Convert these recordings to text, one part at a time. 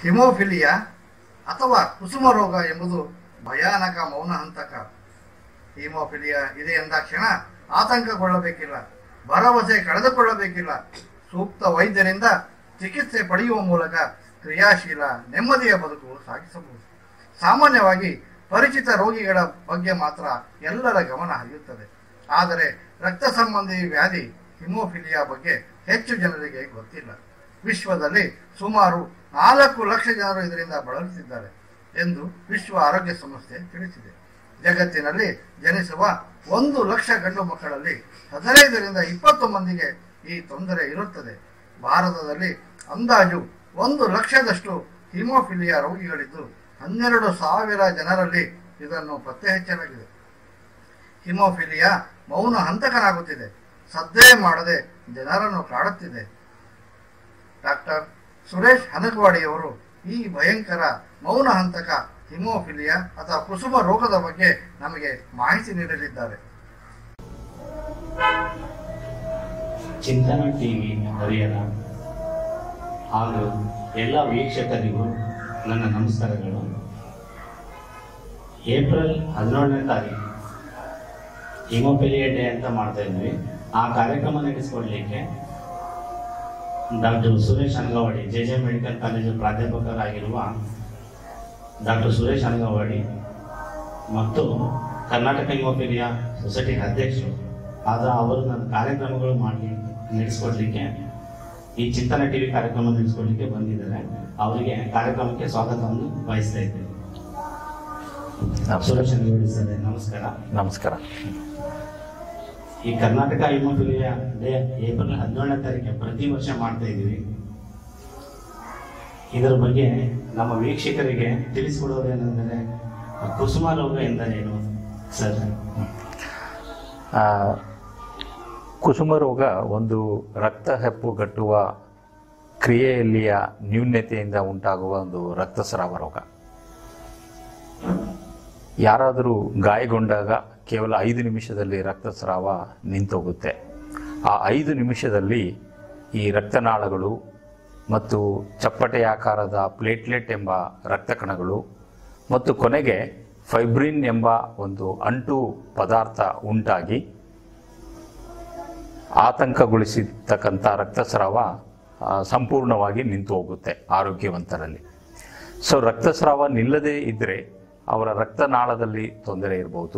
Haemophilia ಅಥವಾ ಕುಸುಮ ರೋಗ ಎಂಬುದು ಭಯಾನಕ ಮೌನ ಹಂತಕ ಹಿಮೋಫಿಲಿಯಾ ಇದೆ ಎಂದಾಕ್ಷಣ ಆತಂಕಗೊಳ್ಳಬೇಕಿಲ್ಲ ಭರವಸೆ ಕಳೆದುಕೊಳ್ಳಬೇಕಿಲ್ಲ ಸೂಕ್ತ ವೈದ್ಯರಿಂದ ಚಿಕಿತ್ಸೆ ಪಡೆಯುವ ಮೂಲಕ ಕ್ರಿಯಾಶೀಲ ನೆಮ್ಮದಿಯ ಬದುಕು ಸಾಗಿಸಬಹುದು ಸಾಮಾನ್ಯವಾಗಿ ಪರಿಚಿತ ರೋಗಿಗಳ ಬಗ್ಗೆ ಮಾತ್ರ ಎಲ್ಲರ ಗಮನ ಹರಿಯುತ್ತದೆ ಆದರೆ ರಕ್ತ ಸಂಬಂಧಿ ವ್ಯಾಧಿ ಹಿಮೋಫಿಲಿಯಾ ಬಗ್ಗೆ ಹೆಚ್ಚು ಜನರಿಗೆ ಗೊತ್ತಿಲ್ಲ ವಿಶ್ವದಲ್ಲಿ ಸುಮಾರು ನಾಲ್ಕು ಲಕ್ಷ ಜನರು ಇದರಿಂದ ಬಳಲುತ್ತಿದ್ದಾರೆ ಎಂದು ವಿಶ್ವ ಆರೋಗ್ಯ ಸಂಸ್ಥೆ ತಿಳಿಸಿದೆ ಜಗತ್ತಿನಲ್ಲಿ ಜನಿಸುವ ಒಂದು ಲಕ್ಷ ಗಂಡು ಮಕ್ಕಳಲ್ಲಿ ಹದಿನೈದರಿಂದ ಇಪ್ಪತ್ತು ಮಂದಿಗೆ ಈ ತೊಂದರೆ ಇರುತ್ತದೆ ಭಾರತದಲ್ಲಿ ಅಂದಾಜು ಒಂದು ಲಕ್ಷದಷ್ಟು ಹಿಮೋಫಿಲಿಯಾ ರೋಗಿಗಳಿದ್ದು ಹನ್ನೆರಡು ಸಾವಿರ ಜನರಲ್ಲಿ ಇದನ್ನು ಪತ್ತೆ ಹಚ್ಚಲಾಗಿದೆ ಹಿಮೋಫಿಲಿಯಾ ಮೌನ ಹಂತಕನಾಗುತ್ತಿದೆ ಸದ್ದೇ ಮಾಡದೆ ಜನರನ್ನು ಕಾಡುತ್ತಿದೆ ಡಾಕ್ಟರ್ ಸುರೇಶ್ ಹನಗವಾಡಿಯವರು ಈ ಭಯಂಕರ ಮೌನ ಹಂತಕ ಹಿಮೋಫಿಲಿಯಾ ಅಥವಾ ಕುಸುಮ ರೋಗದ ಬಗ್ಗೆ ನಮಗೆ ಮಾಹಿತಿ ನೀಡಲಿದ್ದಾರೆ ಚಿಂತನ ಟಿವಿ ಹರಿಯರ ಹಾಗೂ ಎಲ್ಲ ವೀಕ್ಷಕರಿಗೂ ನನ್ನ ನಮಸ್ಕಾರಗಳು ಏಪ್ರಿಲ್ ಹದಿನೇಳನೇ ತಾರೀಕು ಹಿಮೋಫಿಲಿಯಾ ಡೇ ಅಂತ ಮಾಡ್ತಾ ಇದ್ವಿ ಆ ಕಾರ್ಯಕ್ರಮ ನಡೆಸಿಕೊಡ್ಲಿಕ್ಕೆ doctor Suresh Anagavadi J J medical college ಪ್ರಾಧ್ಯಾಪಕರಾಗಿರುವ ಡಾಕ್ಟರ್ ಸುರೇಶ್ ಅನಗವಾಡಿ ಮತ್ತು ಕರ್ನಾಟಕ ಹಿಮೋಫಿಲಿಯಾ ಸೊಸೈಟಿ ಅಧ್ಯಕ್ಷರು ಆದ ಅವರು ನನ್ನ ಕಾರ್ಯಕ್ರಮಗಳು ಮಾಡಿ ನಡೆಸ್ಕೊಡ್ಲಿಕ್ಕೆ ಈ ಚಿಂತನ ಟಿವಿ ಕಾರ್ಯಕ್ರಮ ನಡೆಸ್ಕೊಡ್ಲಿಕ್ಕೆ ಬಂದಿದ್ದಾರೆ ಅವರಿಗೆ ಕಾರ್ಯಕ್ರಮಕ್ಕೆ ಸ್ವಾಗತವನ್ನು ಬಯಸ್ತಾ ಇದ್ದೇನೆ ಸುರೇಶ್ ಅನಗವಾಡಿ ಸರ್ ನಮಸ್ಕಾರ ನಮಸ್ಕಾರ ಈ ಕರ್ನಾಟಕ ಹಿಮೋಫಿಲಿಯಾ ಡೇ ಏಪ್ರಿಲ್ ಹದಿನೇಳನೇ ತಾರೀಕು ಪ್ರತಿ ವರ್ಷ ಮಾಡ್ತಾ ಇದ್ದೀವಿ ಇದರ ಬಗ್ಗೆ ನಮ್ಮ ವೀಕ್ಷಕರಿಗೆ ತಿಳಿಸಿಕೊಡೋದೇನೆಂದರೆ ಕುಸುಮ ರೋಗ ಎಂದರೇನು ಸರ್ ಆ, ಕುಸುಮ ರೋಗ ಒಂದು ರಕ್ತ ಹೆಪ್ಪುಗಟ್ಟುವ ಕ್ರಿಯೆಯಲ್ಲಿಯ ನ್ಯೂನ್ಯತೆಯಿಂದ ಉಂಟಾಗುವ ಒಂದು ರಕ್ತಸ್ರಾವ ರೋಗ ಯಾರಾದರೂ ಗಾಯಗೊಂಡಾಗ ಕೇವಲ ಐದು ನಿಮಿಷದಲ್ಲಿ ರಕ್ತಸ್ರಾವ ನಿಂತೋಗುತ್ತೆ ಆ ಐದು ನಿಮಿಷದಲ್ಲಿ ಈ ರಕ್ತನಾಳಗಳು ಮತ್ತು ಚಪ್ಪಟೆಯಾಕಾರದ ಪ್ಲೇಟ್ಲೆಟ್ ಎಂಬ ರಕ್ತ ಕಣಗಳು ಮತ್ತು ಕೊನೆಗೆ ಫೈಬ್ರಿನ್ ಎಂಬ ಒಂದು ಅಂಟು ಪದಾರ್ಥ ಉಂಟಾಗಿ ಆತಂಕಗೊಳಿಸಿರ್ತಕ್ಕಂಥ ರಕ್ತಸ್ರಾವ ಆ, ಸಂಪೂರ್ಣವಾಗಿ ನಿಂತು ಹೋಗುತ್ತೆ ಆರೋಗ್ಯವಂತರಲ್ಲಿ ಸೊ ರಕ್ತಸ್ರಾವ ನಿಲ್ಲದೇ ಇದ್ದರೆ ಅವರ ರಕ್ತನಾಳದಲ್ಲಿ ತೊಂದರೆ ಇರಬಹುದು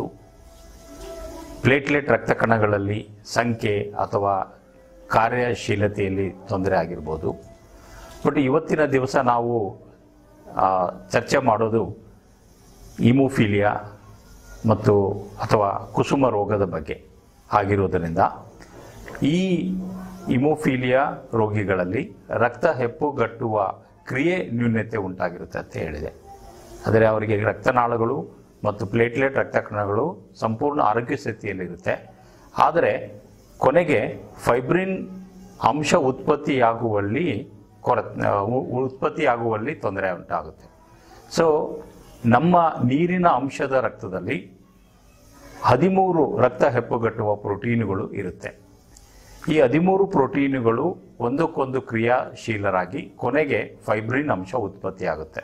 ಪ್ಲೇಟ್ಲೆಟ್ ರಕ್ತ ಕಣಗಳಲ್ಲಿ ಸಂಖ್ಯೆ ಅಥವಾ ಕಾರ್ಯಶೀಲತೆಯಲ್ಲಿ ತೊಂದರೆ ಆಗಿರ್ಬೋದು ಬಟ್ ಇವತ್ತಿನ ದಿವಸ ನಾವು ಆ, ಚರ್ಚೆ ಮಾಡೋದು ಇಮೋಫಿಲಿಯಾ ಮತ್ತು ಅಥವಾ ಕುಸುಮ ರೋಗದ ಬಗ್ಗೆ ಆಗಿರೋದರಿಂದ ಈ ಇಮೋಫಿಲಿಯಾ ರೋಗಿಗಳಲ್ಲಿ ರಕ್ತ ಹೆಪ್ಪುಗಟ್ಟುವ ಕ್ರಿಯೆ ನ್ಯೂನ್ಯತೆ ಉಂಟಾಗಿರುತ್ತೆ ಅಂತ ಹೇಳಿದೆ ಆದರೆ ಅವರಿಗೆ ರಕ್ತನಾಳಗಳು ಮತ್ತು ಪ್ಲೇಟ್ಲೆಟ್ ರಕ್ತ ಕಣಗಳು ಸಂಪೂರ್ಣ ಆರೋಗ್ಯ ಸ್ಥಿತಿಯಲ್ಲಿರುತ್ತೆ ಆದರೆ ಕೊನೆಗೆ ಫೈಬ್ರಿನ್ ಅಂಶ ಉತ್ಪತ್ತಿಯಾಗುವಲ್ಲಿ ಕೊರ ಉ- ಉತ್ಪತ್ತಿಯಾಗುವಲ್ಲಿ ತೊಂದರೆ ಉಂಟಾಗುತ್ತೆ ಸೊ ನಮ್ಮ ನೀರಿನ ಅಂಶದ ರಕ್ತದಲ್ಲಿ ಹದಿಮೂರು ರಕ್ತ ಹೆಪ್ಪುಗಟ್ಟುವ ಪ್ರೋಟೀನುಗಳು ಇರುತ್ತೆ ಈ ಹದಿಮೂರು ಪ್ರೋಟೀನುಗಳು ಒಂದಕ್ಕೊಂದು ಕ್ರಿಯಾಶೀಲರಾಗಿ ಕೊನೆಗೆ ಫೈಬ್ರಿನ್ ಅಂಶ ಉತ್ಪತ್ತಿಯಾಗುತ್ತೆ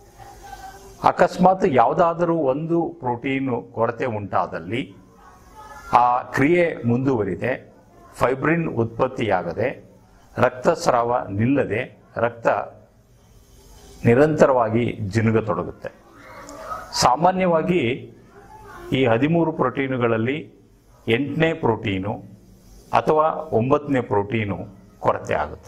ಅಕಸ್ಮಾತ್ ಯಾವುದಾದರೂ ಒಂದು ಪ್ರೋಟೀನು ಕೊರತೆ ಉಂಟಾದಲ್ಲಿ ಆ ಕ್ರಿಯೆ ಮುಂದುವರಿದೆ ಫೈಬ್ರಿನ್ ಉತ್ಪತ್ತಿಯಾಗದೆ ರಕ್ತಸ್ರಾವ ನಿಲ್ಲದೆ ರಕ್ತ ನಿರಂತರವಾಗಿ ಜಿನುಗತೊಡಗುತ್ತೆ ಸಾಮಾನ್ಯವಾಗಿ ಈ ಹದಿಮೂರು ಪ್ರೋಟೀನುಗಳಲ್ಲಿ ಎಂಟನೇ ಪ್ರೋಟೀನು ಅಥವಾ ಒಂಬತ್ತನೇ ಪ್ರೋಟೀನು ಕೊರತೆ ಆಗುತ್ತೆ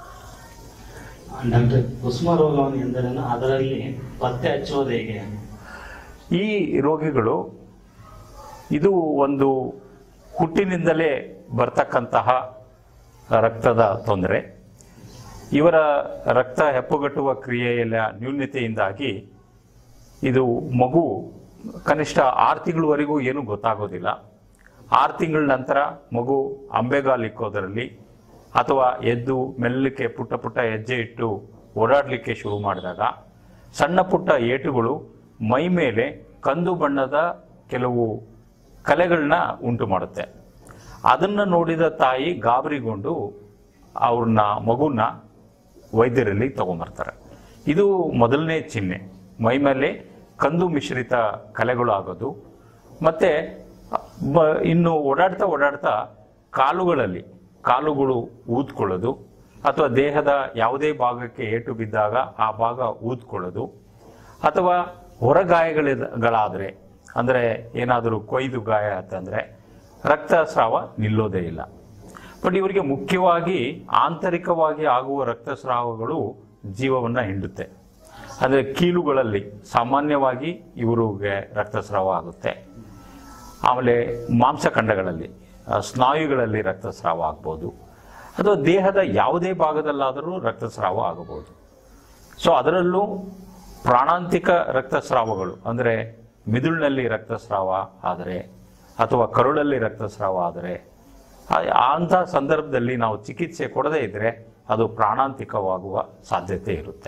ಡಾಕ್ಟರ್ ಕುಸುಮ ರೋಗವನ್ನು ಎಂದರೇನು ಅದರಲ್ಲಿ ಪತ್ತೆ ಹಚ್ಚುವುದು ಹೇಗೆ ಈ ರೋಗಿಗಳು ಇದು ಒಂದು ಹುಟ್ಟಿನಿಂದಲೇ ಬರ್ತಕ್ಕಂತಹ ರಕ್ತದ ತೊಂದರೆ ಇವರ ರಕ್ತ ಹೆಪ್ಪುಗಟ್ಟುವ ಕ್ರಿಯೆಯ ನ್ಯೂನ್ಯತೆಯಿಂದಾಗಿ ಇದು ಮಗು ಕನಿಷ್ಠ ಆರು ತಿಂಗಳವರೆಗೂ ಏನೂ ಗೊತ್ತಾಗೋದಿಲ್ಲ ಆರು ತಿಂಗಳ ನಂತರ ಮಗು ಅಂಬೆಗಾಲಿಕ್ಕೋದರಲ್ಲಿ ಅಥವಾ ಎದ್ದು ಮೆಲ್ಲಕ್ಕೆ ಪುಟ್ಟ ಪುಟ್ಟ ಹೆಜ್ಜೆ ಇಟ್ಟು ಓಡಾಡಲಿಕ್ಕೆ ಶುರು ಮಾಡಿದಾಗ ಸಣ್ಣ ಪುಟ್ಟ ಏಟುಗಳು ಮೈ ಮೇಲೆ ಕಂದು ಬಣ್ಣದ ಕೆಲವು ಕಲೆಗಳನ್ನ ಉಂಟು ಮಾಡುತ್ತೆ ಅದನ್ನು ನೋಡಿದ ತಾಯಿ ಗಾಬರಿಗೊಂಡು ಅವ್ರನ್ನ ಮಗುನ ವೈದ್ಯರಲ್ಲಿ ತಗೊಂಬರ್ತಾರೆ ಇದು ಮೊದಲನೇ ಚಿಹ್ನೆ ಮೈ ಮೇಲೆ ಕಂದು ಮಿಶ್ರಿತ ಕಲೆಗಳು ಆಗೋದು ಮತ್ತೆ ಬ- ಇನ್ನು ಓಡಾಡ್ತಾ ಓಡಾಡ್ತಾ ಕಾಲುಗಳಲ್ಲಿ ಕಾಲುಗಳು ಊದ್ಕೊಳ್ಳೋದು ಅಥವಾ ದೇಹದ ಯಾವುದೇ ಭಾಗಕ್ಕೆ ಏಟು ಬಿದ್ದಾಗ ಆ ಭಾಗ ಊದ್ಕೊಳ್ಳೋದು ಅಥವಾ ಹೊರಗಾಯಗಳಾದರೆ ಅಂದರೆ ಏನಾದರೂ ಕೊಯ್ದು ಗಾಯ ಅಂತಂದರೆ ರಕ್ತಸ್ರಾವ ನಿಲ್ಲೋದೇ ಇಲ್ಲ ಬಟ್ ಇವರಿಗೆ ಮುಖ್ಯವಾಗಿ ಆಂತರಿಕವಾಗಿ ಆಗುವ ರಕ್ತಸ್ರಾವಗಳು ಜೀವವನ್ನು ಹಿಂಡುತ್ತೆ ಅಂದರೆ ಕೀಲುಗಳಲ್ಲಿ ಸಾಮಾನ್ಯವಾಗಿ ಇವರಿಗೆ ರಕ್ತಸ್ರಾವ ಆಗುತ್ತೆ ಆಮೇಲೆ ಮಾಂಸಖಂಡಗಳಲ್ಲಿ ಆ, ಸ್ನಾಯುಗಳಲ್ಲಿ ರಕ್ತಸ್ರಾವ ಆಗ್ಬೋದು ಅಥವಾ ದೇಹದ ಯಾವುದೇ ಭಾಗದಲ್ಲಾದರೂ ರಕ್ತಸ್ರಾವ ಆಗಬಹುದು ಸೊ ಅದರಲ್ಲೂ ಪ್ರಾಣಾಂತಿಕ ರಕ್ತಸ್ರಾವಗಳು ಅಂದರೆ ಮಿದುಳಿನಲ್ಲಿ ರಕ್ತಸ್ರಾವ ಆದರೆ ಅಥವಾ ಕರುಳಲ್ಲಿ ರಕ್ತಸ್ರಾವ ಆದರೆ ಆ- ಅಂಥ ಸಂದರ್ಭದಲ್ಲಿ ನಾವು ಚಿಕಿತ್ಸೆ ಕೊಡದೇ ಇದ್ದರೆ ಅದು ಪ್ರಾಣಾಂತಿಕವಾಗುವ ಸಾಧ್ಯತೆ ಇರುತ್ತೆ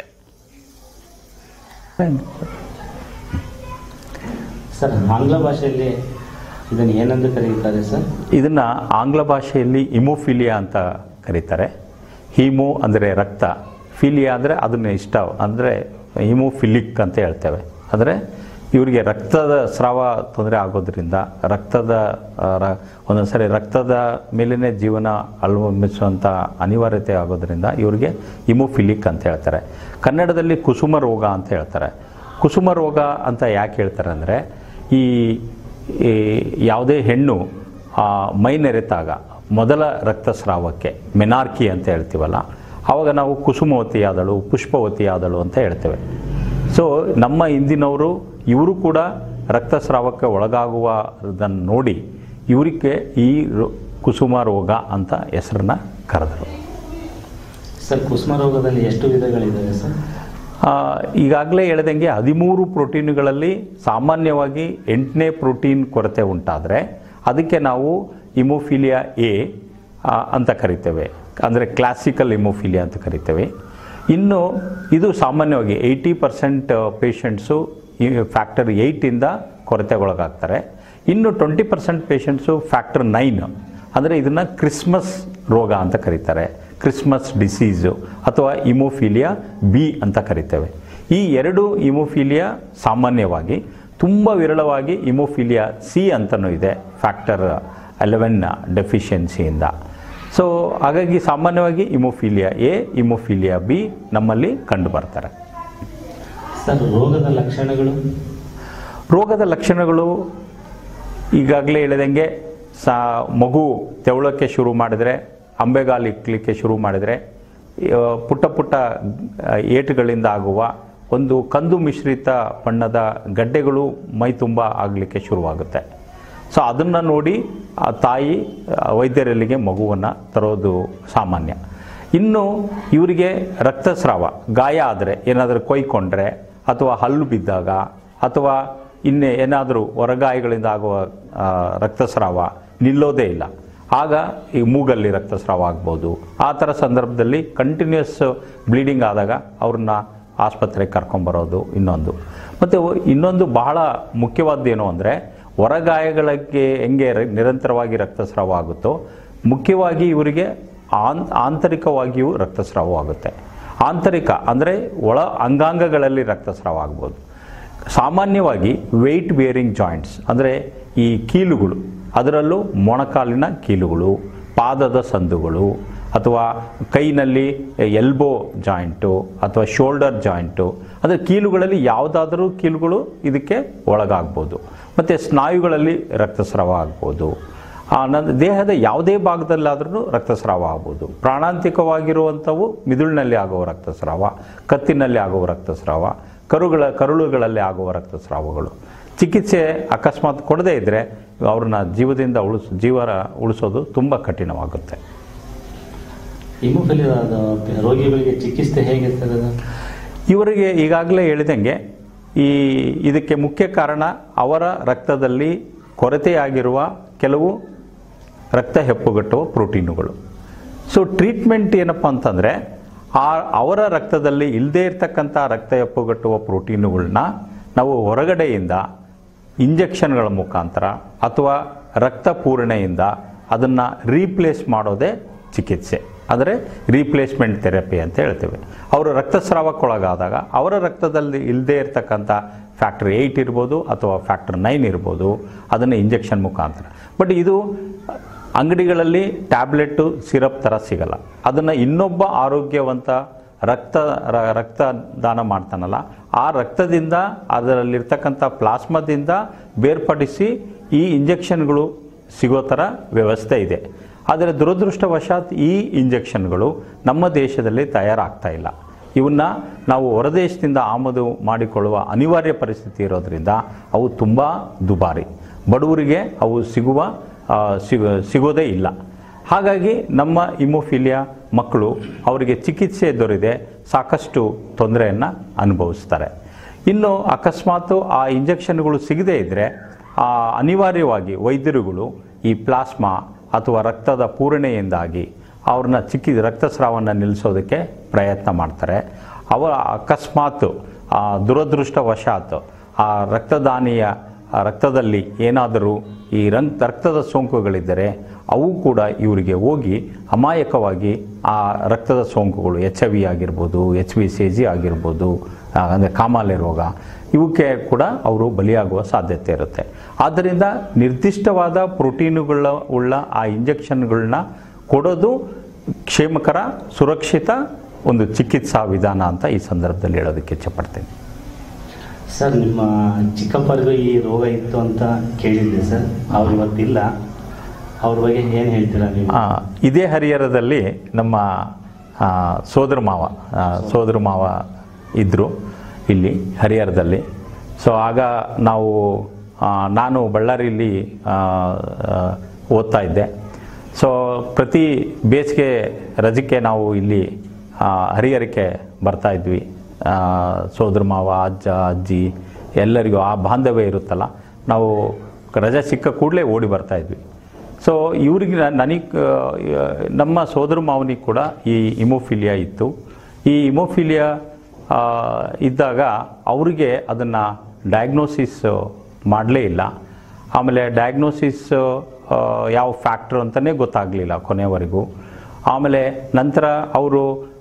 ಸರ್ ಆಂಗ್ಲ ಭಾಷೆಯಲ್ಲಿ ಇದನ್ನು ಏನೆಂದು ಕರೆಯುತ್ತಾರೆ ಸರ್ ಇದನ್ನ ಆಂಗ್ಲ ಭಾಷೆಯಲ್ಲಿ ಇಮೋಫಿಲಿಯಾ ಅಂತ ಕರೀತಾರೆ ಹೀಮೋ ಅಂದರೆ ರಕ್ತ ಫಿಲಿಯಾ ಅಂದರೆ ಅದನ್ನ ಇಷ್ಟ ಅಂದರೆ ಹಿಮೋಫಿಲಿಕ್ ಅಂತ ಹೇಳ್ತೇವೆ ಅಂದರೆ ಇವರಿಗೆ ರಕ್ತದ ಸ್ರಾವ ತೊಂದರೆ ಆಗೋದ್ರಿಂದ ರಕ್ತದ ಆ, ರ- ಒಂದೊಂದು ಸರಿ ರಕ್ತದ ಮೇಲೇ ಜೀವನ ಅಳವಡಿಸುವಂಥ ಅನಿವಾರ್ಯತೆ ಆಗೋದ್ರಿಂದ ಇವರಿಗೆ ಇಮೋಫಿಲಿಕ್ ಅಂತ ಹೇಳ್ತಾರೆ ಕನ್ನಡದಲ್ಲಿ ಕುಸುಮ ರೋಗ ಅಂತ ಹೇಳ್ತಾರೆ ಕುಸುಮ ರೋಗ ಅಂತ ಯಾಕೆ ಹೇಳ್ತಾರೆ ಅಂದರೆ ಈ ಈ ಯಾವುದೇ ಹೆಣ್ಣು ಆ, ಮೈ ನೆರೆತಾಗ ಮೊದಲ ರಕ್ತಸ್ರಾವಕ್ಕೆ ಮೆನಾರ್ಕಿ ಅಂತ ಹೇಳ್ತೀವಲ್ಲ ಆವಾಗ ನಾವು ಕುಸುಮವತಿಯಾದಳು ಪುಷ್ಪವತಿಯಾದಳು ಅಂತ ಹೇಳ್ತೇವೆ ಸೊ ನಮ್ಮ ಇಂದಿನವರು ಇವರು ಕೂಡ ರಕ್ತಸ್ರಾವಕ್ಕೆ ಒಳಗಾಗುವುದನ್ನು ನೋಡಿ ಇವರಿಗೆ ಈ ರೋ- ಕುಸುಮ ರೋಗ ಅಂತ ಹೆಸರನ್ನ ಕರೆದರು ಸರ್ ಕುಸುಮ ರೋಗದಲ್ಲಿ ಎಷ್ಟು ವಿಧಗಳಿದ್ದಾವೆ ಸರ್ ಈಗಾಗಲೇ ಹೇಳ್ದಂಗೆ ಹದಿಮೂರು ಪ್ರೋಟೀನ್ಗಳಲ್ಲಿ ಸಾಮಾನ್ಯವಾಗಿ ಎಂಟನೇ ಪ್ರೋಟೀನ್ ಕೊರತೆ ಉಂಟಾದರೆ ಅದಕ್ಕೆ ನಾವು ಇಮೋಫಿಲಿಯಾ ಎ ಅಂತ ಕರಿತೇವೆ ಅಂದರೆ ಕ್ಲಾಸಿಕಲ್ ಇಮೋಫಿಲಿಯಾ ಅಂತ ಕರಿತೇವೆ ಇನ್ನು ಇದು ಸಾಮಾನ್ಯವಾಗಿ ಏಯ್ಟಿ ಪರ್ಸೆಂಟ್ ಪೇಷಂಟ್ಸು ಈ ಫ್ಯಾಕ್ಟರ್ ಏಯ್ಟಿಂದ ಕೊರತೆಗೊಳಗಾಗ್ತಾರೆ ಇನ್ನು twenty percent patients factor nine ಅಂದರೆ ಇದನ್ನು ಕ್ರಿಸ್ಮಸ್ ರೋಗ ಅಂತ ಕರೀತಾರೆ ಕ್ರಿಸ್ಮಸ್ ಡಿಸೀಸು ಅಥವಾ ಇಮೋಫಿಲಿಯಾ ಬಿ ಅಂತ ಕರಿತೇವೆ ಈ ಎರಡು ಇಮೋಫಿಲಿಯಾ ಸಾಮಾನ್ಯವಾಗಿ ತುಂಬ ವಿರಳವಾಗಿ ಇಮೋಫಿಲಿಯಾ ಸಿ ಅಂತಲೂ ಇದೆ ಫ್ಯಾಕ್ಟರ್ ಎಲೆವೆನ್ ಡೆಫಿಷಿಯನ್ಸಿಯಿಂದ ಸೊ ಹಾಗಾಗಿ ಸಾಮಾನ್ಯವಾಗಿ ಇಮೋಫಿಲಿಯಾ ಎ ಇಮೋಫಿಲಿಯಾ ಬಿ ನಮ್ಮಲ್ಲಿ ಕಂಡು ಬರ್ತಾರೆ ಸರ್ ರೋಗದ ಲಕ್ಷಣಗಳು ರೋಗದ ಲಕ್ಷಣಗಳು ಈಗಾಗಲೇ ಹೇಳಿದಂಗೆ ಸಾ ಮಗು ತೆವಳಕ್ಕೆ ಶುರು ಮಾಡಿದರೆ ಅಂಬೆಗಾಲು ಇಕ್ಕಲಿಕ್ಕೆ ಶುರು ಮಾಡಿದರೆ ಆ, ಪುಟ್ಟ ಪುಟ್ಟ ಆ, ಏಟುಗಳಿಂದ ಆಗುವ ಒಂದು ಕಂದು ಮಿಶ್ರಿತ ಬಣ್ಣದ ಗಡ್ಡೆಗಳು ಮೈ ತುಂಬ ಆಗಲಿಕ್ಕೆ ಶುರುವಾಗುತ್ತೆ ಸೊ ಅದನ್ನು ನೋಡಿ ಆ ತಾಯಿ ಆ, ವೈದ್ಯರಲ್ಲಿಗೆ ಮಗುವನ್ನು ತರೋದು ಸಾಮಾನ್ಯ ಇನ್ನು ಇವರಿಗೆ ರಕ್ತಸ್ರಾವ ಗಾಯ ಆದರೆ ಏನಾದರೂ ಕೊಯ್ಕೊಂಡ್ರೆ ಅಥವಾ ಹಲ್ಲು ಬಿದ್ದಾಗ ಅಥವಾ ಇನ್ನೇ ಏನಾದರೂ ಹೊರಗಾಯಗಳಿಂದ ಆಗುವ ಆ, ರಕ್ತಸ್ರಾವ ನಿಲ್ಲೋದೇ ಇಲ್ಲ ಆಗ ಈ ಮೂಗಲ್ಲಿ ರಕ್ತಸ್ರಾವ ಆಗ್ಬೋದು ಆ ಥರ ಸಂದರ್ಭದಲ್ಲಿ ಕಂಟಿನ್ಯೂಸ್ ಬ್ಲೀಡಿಂಗ್ ಆದಾಗ ಅವ್ರನ್ನ ಆಸ್ಪತ್ರೆಗೆ ಕರ್ಕೊಂಬರೋದು ಇನ್ನೊಂದು ಮತ್ತು ಇನ್ನೊಂದು ಬಹಳ ಮುಖ್ಯವಾದ್ದೇನು ಅಂದರೆ ಹೊರಗಾಯಗಳಿಗೆ ಹೆಂಗೆ ರ- ನಿರಂತರವಾಗಿ ರಕ್ತಸ್ರಾವ ಆಗುತ್ತೋ ಮುಖ್ಯವಾಗಿ ಇವರಿಗೆ ಆನ್ ಆಂತರಿಕವಾಗಿಯೂ ರಕ್ತಸ್ರಾವ ಆಗುತ್ತೆ ಆಂತರಿಕ ಅಂದರೆ ಒಳ ಅಂಗಾಂಗಗಳಲ್ಲಿ ರಕ್ತಸ್ರಾವ ಆಗ್ಬೋದು ಸಾಮಾನ್ಯವಾಗಿ ವೆಯ್ಟ್ ಬೇರಿಂಗ್ ಜಾಯಿಂಟ್ಸ್ ಅಂದರೆ ಈ ಕೀಲುಗಳು ಅದರಲ್ಲೂ ಮೊಣಕಾಲಿನ ಕೀಲುಗಳು ಪಾದದ ಸಂದುಗಳು ಅಥವಾ ಕೈನಲ್ಲಿ ಎಲ್ಬೋ ಜಾಯಿಂಟು ಅಥವಾ ಶೋಲ್ಡರ್ ಜಾಯಿಂಟು ಅಂದರೆ ಕೀಲುಗಳಲ್ಲಿ ಯಾವುದಾದರೂ ಕೀಲುಗಳು ಇದಕ್ಕೆ ಒಳಗಾಗ್ಬೋದು ಮತ್ತು ಸ್ನಾಯುಗಳಲ್ಲಿ ರಕ್ತಸ್ರಾವ ಆಗ್ಬೋದು ಆ ನನ್ನ ದೇಹದ ಯಾವುದೇ ಭಾಗದಲ್ಲಾದ್ರೂ ರಕ್ತಸ್ರಾವ ಆಗ್ಬೋದು ಪ್ರಾಣಾಂತಿಕವಾಗಿರುವಂಥವು ಮಿದುಳಿನಲ್ಲಿ ಆಗುವ ರಕ್ತಸ್ರಾವ ಕತ್ತಿನಲ್ಲಿ ಆಗುವ ರಕ್ತಸ್ರಾವ ಕರುಗಳ ಕರುಳುಗಳಲ್ಲಿ ಆಗುವ ರಕ್ತಸ್ರಾವಗಳು ಚಿಕಿತ್ಸೆ ಅಕಸ್ಮಾತ್ ಕೊಡದೇ ಇದ್ದರೆ ಅವ್ರನ್ನ ಜೀವದಿಂದ ಉಳಿಸ್ ಜೀವನ ಉಳಿಸೋದು ತುಂಬ ಕಠಿಣವಾಗುತ್ತೆ ಹಿಮೋಫಿಲಿಯಾದ ರೋಗಿಗಳಿಗೆ ಚಿಕಿತ್ಸೆ ಹೇಗಿರ್ತದೆ ಅದು? ಇವರಿಗೆ ಈಗಾಗಲೇ ಹೇಳಿದಂಗೆ ಈ ಇದಕ್ಕೆ ಮುಖ್ಯ ಕಾರಣ ಅವರ ರಕ್ತದಲ್ಲಿ ಕೊರತೆಯಾಗಿರುವ ಕೆಲವು ರಕ್ತ ಹೆಪ್ಪುಗಟ್ಟುವ ಪ್ರೋಟೀನುಗಳು ಸೊ ಟ್ರೀಟ್ಮೆಂಟ್ ಏನಪ್ಪ ಅಂತಂದರೆ ಆ ಅವರ ರಕ್ತದಲ್ಲಿ ಇಲ್ಲದೇ ಇರತಕ್ಕಂಥ ರಕ್ತ ಹೆಪ್ಪುಗಟ್ಟುವ ಪ್ರೋಟೀನುಗಳನ್ನ ನಾವು ಹೊರಗಡೆಯಿಂದ ಇಂಜೆಕ್ಷನ್ಗಳ ಮುಖಾಂತರ ಅಥವಾ ರಕ್ತ ಪೂರಣೆಯಿಂದ ಅದನ್ನು ರೀಪ್ಲೇಸ್ ಮಾಡೋದೇ ಚಿಕಿತ್ಸೆ ಆದರೆ ರೀಪ್ಲೇಸ್ಮೆಂಟ್ ಥೆರಪಿ ಅಂತ ಹೇಳ್ತೇವೆ ಅವರು ರಕ್ತಸ್ರಾವಕ್ಕೊಳಗಾದಾಗ ಅವರ ರಕ್ತದಲ್ಲಿ ಇಲ್ಲದೇ ಇರತಕ್ಕಂಥ ಫ್ಯಾಕ್ಟರ್ ಏಯ್ಟ್ ಇರ್ಬೋದು ಅಥವಾ ಫ್ಯಾಕ್ಟರ್ ನೈನ್ ಇರ್ಬೋದು ಅದನ್ನು ಇಂಜೆಕ್ಷನ್ ಮುಖಾಂತರ ಬಟ್ ಇದು ಅಂಗಡಿಗಳಲ್ಲಿ ಟ್ಯಾಬ್ಲೆಟ್ಟು ಸಿರಪ್ ಥರ ಸಿಗಲ್ಲ ಅದನ್ನು ಇನ್ನೊಬ್ಬ ಆರೋಗ್ಯವಂತ ರಕ್ತ ರ- ರಕ್ತದಾನ ಮಾಡ್ತಾನಲ್ಲ ಆ ರಕ್ತದಿಂದ ಅದರಲ್ಲಿರ್ತಕ್ಕಂಥ ಪ್ಲಾಸ್ಮಾದಿಂದ ಬೇರ್ಪಡಿಸಿ ಈ ಇಂಜೆಕ್ಷನ್ಗಳು ಸಿಗೋ ಥರ ವ್ಯವಸ್ಥೆ ಇದೆ ಆದರೆ ದುರದೃಷ್ಟವಶಾತ್ ಈ ಇಂಜೆಕ್ಷನ್ಗಳು ನಮ್ಮ ದೇಶದಲ್ಲಿ ತಯಾರಾಗ್ತಾ ಇಲ್ಲ ಇವನ್ನ ನಾವು ಹೊರದೇಶದಿಂದ ಆಮದು ಮಾಡಿಕೊಳ್ಳುವ ಅನಿವಾರ್ಯ ಪರಿಸ್ಥಿತಿ ಇರೋದ್ರಿಂದ ಅವು ತುಂಬ ದುಬಾರಿ ಬಡವರಿಗೆ ಅವು ಸಿಗುವ ಆ, ಸಿಗ ಸಿಗೋದೇ ಇಲ್ಲ ಹಾಗಾಗಿ ನಮ್ಮ ಇಮೋಫಿಲಿಯಾ ಮಕ್ಕಳು ಅವರಿಗೆ ಚಿಕಿತ್ಸೆ ದೊರೆಯದೆ ಸಾಕಷ್ಟು ತೊಂದರೆಯನ್ನು ಅನುಭವಿಸ್ತಾರೆ ಇನ್ನು ಅಕಸ್ಮಾತು ಆ ಇಂಜೆಕ್ಷನ್ಗಳು ಸಿಗದೇ ಇದ್ದರೆ ಅನಿವಾರ್ಯವಾಗಿ ವೈದ್ಯರುಗಳು ಈ ಪ್ಲಾಸ್ಮಾ ಅಥವಾ ರಕ್ತದ ಪೂರಣೆಯಿಂದಾಗಿ ಅವ್ರನ್ನ ಚಿಕ್ಕಿ ರಕ್ತಸ್ರಾವವನ್ನು ನಿಲ್ಲಿಸೋದಕ್ಕೆ ಪ್ರಯತ್ನ ಮಾಡ್ತಾರೆ ಅವರ ಅಕಸ್ಮಾತ್ ಆ ದುರದೃಷ್ಟವಶಾತ್ ಆ ರಕ್ತದಾನಿಯ ಆ ರಕ್ತದಲ್ಲಿ ಏನಾದರೂ ಈ ರಂಗ್ ರಕ್ತದ ಸೋಂಕುಗಳಿದ್ದರೆ ಅವು ಕೂಡ ಇವರಿಗೆ ಹೋಗಿ ಅಮಾಯಕವಾಗಿ ಆ ರಕ್ತದ ಸೋಂಕುಗಳು ಎಚ್ ಐ ವಿ ಆಗಿರ್ಬೋದು ಎಚ್ ವಿ ಸಿ ಜಿ ಆಗಿರ್ಬೋದು ಅಂದರೆ ಕಾಮಾಲೆ ರೋಗ ಇವಕ್ಕೆ ಕೂಡ ಅವರು ಬಲಿಯಾಗುವ ಸಾಧ್ಯತೆ ಇರುತ್ತೆ ಆದ್ದರಿಂದ ನಿರ್ದಿಷ್ಟವಾದ ಪ್ರೋಟೀನುಗಳ ಉಳ್ಳ ಆ ಇಂಜೆಕ್ಷನ್ಗಳನ್ನ ಕೊಡೋದು ಕ್ಷೇಮಕರ ಸುರಕ್ಷಿತ ಒಂದು ಚಿಕಿತ್ಸಾ ವಿಧಾನ ಅಂತ ಈ ಸಂದರ್ಭದಲ್ಲಿ ಹೇಳೋದಕ್ಕೆ ಇಚ್ಛಪಡ್ತೇನೆ ಸರ್ ನಿಮ್ಮ ಚಿಕ್ಕಪ್ಪರಿಗೂ ಈ ರೋಗ ಇತ್ತು ಅಂತ ಕೇಳಿದ್ದೆ ಸರ್ ಅವ್ರು ಇವತ್ತಿಲ್ಲ ಅವ್ರ ಬಗ್ಗೆ ಏನು ಹೇಳ್ತೀರಾ ನೀವು ಆ, ಇದೇ ಹರಿಹರದಲ್ಲಿ ನಮ್ಮ ಆ, ಸೋದರ ಮಾವ ಆ, ಸೋದರ ಮಾವ ಇದ್ದರು ಇಲ್ಲಿ ಹರಿಹರದಲ್ಲಿ ಸೊ ಆಗ ನಾವು ಆ, ನಾನು ಬಳ್ಳಾರಿಯಲ್ಲಿ ಆ, ಆ, ಓದ್ತಾ ಇದ್ದೆ ಸೊ ಪ್ರತಿ ಬೇಸಿಗೆ ರಜಕ್ಕೆ ನಾವು ಇಲ್ಲಿ ಆ, ಹರಿಹರಕ್ಕೆ ಬರ್ತಾ ಇದ್ವಿ ಆ, ಸೋದರ ಮಾವ ಅಜ್ಜ ಅಜ್ಜಿ ಎಲ್ಲರಿಗೂ ಆ ಬಾಂಧವ್ಯ ಇರುತ್ತಲ್ಲ ನಾವು ರಜೆ ಸಿಕ್ಕ ಕೂಡಲೇ ಓಡಿ ಬರ್ತಾ ಇದ್ವಿ ಸೊ ಇವ್ರಿಗೆ ನನಗೆ ನಮ್ಮ ಸೋದರ ಮಾವನಿಗೆ ಕೂಡ ಈ ಇಮೋಫಿಲಿಯಾ ಇತ್ತು ಈ ಇಮೋಫಿಲಿಯಾ ಆ, ಇದ್ದಾಗ ಅವರಿಗೆ ಅದನ್ನು ಡಯಾಗ್ನೋಸಿಸ್ ಮಾಡಲೇ ಇಲ್ಲ ಆಮೇಲೆ ಡಯಾಗ್ನೋಸಿಸ್ ಯಾವ ಫ್ಯಾಕ್ಟ್ರ್ ಅಂತಲೇ ಗೊತ್ತಾಗಲಿಲ್ಲ ಕೊನೆಯವರೆಗೂ ಆಮೇಲೆ ನಂತರ ಅವರು